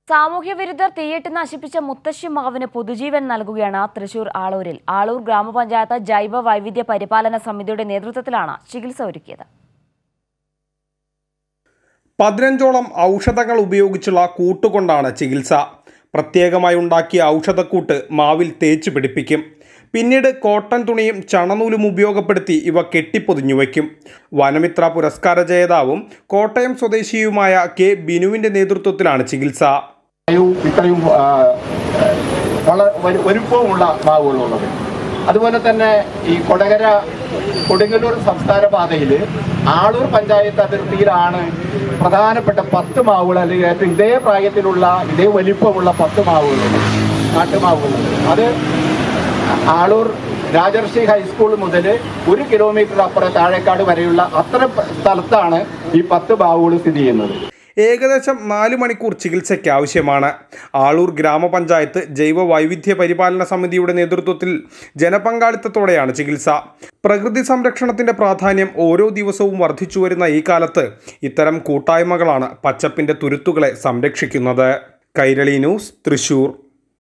സാമൂഹ്യ വിരുദ്ധർ തീയിട്ട് നശിപ്പിച്ച മുത്തശ്ശി മാവിന് പുതുജീവൻ നൽകുകയാണ് തൃശൂർ ആളൂരിൽ ആളൂർ ഗ്രാമപഞ്ചായത്ത് ജൈവ വൈവിധ്യ പരിപാലന സമിതിയുടെ നേതൃത്വത്തിലാണ് ചികിത്സ ഒരുക്കിയത് പതിനഞ്ചോളം ഔഷധങ്ങൾ ഉപയോഗിച്ചുള്ള കൂട്ടുകൊണ്ടാണ് ചികിത്സ പ്രത്യേകമായി ഉണ്ടാക്കിയ ഔഷധക്കൂട്ട് മാവിൽ തേച്ച് പിടിപ്പിക്കും പിന്നീട് കോട്ടൺ തുണിയും ചണനൂലും ഉപയോഗപ്പെടുത്തി ഇവ കെട്ടിപ്പൊതിഞ്ഞു വയ്ക്കും വനമിത്ര പുരസ്കാര ജേതാവും കോട്ടയം സ്വദേശിയുമായ കെ ബിനുവിന്റെ നേതൃത്വത്തിലാണ് ചികിത്സ ഇത്രയും ഇത്രയും ആ, വള വരു- വലുപ്പവുമുള്ള മാവുകളുള്ളത് അതുപോലെ തന്നെ ഈ കൊടകര കൊടുങ്ങല്ലൂർ സംസ്ഥാന പാതയിൽ ആളൂർ പഞ്ചായത്ത് അതിർത്തിയിലാണ് പ്രധാനപ്പെട്ട പത്ത് മാവുകൾ അല്ലെങ്കിൽ ഏറ്റവും ഇതേ പ്രായത്തിലുള്ള ഇതേ വലിപ്പമുള്ള പത്ത് മാവുകളുണ്ട് നാട്ടുമാവുകളുണ്ട് അത് ആളൂർ രാജർഷി ഹൈസ്കൂൾ മുതൽ ഒരു കിലോമീറ്റർ അപ്പുറം താഴേക്കാട് വരെയുള്ള അത്ര സ്ഥലത്താണ് ഈ പത്ത് മാവുകൾ സ്ഥിതി ചെയ്യുന്നത് ഏകദേശം നാല് മണിക്കൂർ ചികിത്സയ്ക്ക് ആവശ്യമാണ് ആളൂർ ഗ്രാമപഞ്ചായത്ത് ജൈവ വൈവിധ്യ പരിപാലന സമിതിയുടെ നേതൃത്വത്തിൽ ജനപങ്കാളിത്തത്തോടെയാണ് ചികിത്സ പ്രകൃതി സംരക്ഷണത്തിന്റെ പ്രാധാന്യം ഓരോ ദിവസവും വർദ്ധിച്ചു വരുന്ന ഈ കാലത്ത് ഇത്തരം കൂട്ടായ്മകളാണ് പച്ചപ്പിന്റെ തുരുത്തുകളെ സംരക്ഷിക്കുന്നത് കൈരളി ന്യൂസ് തൃശൂർ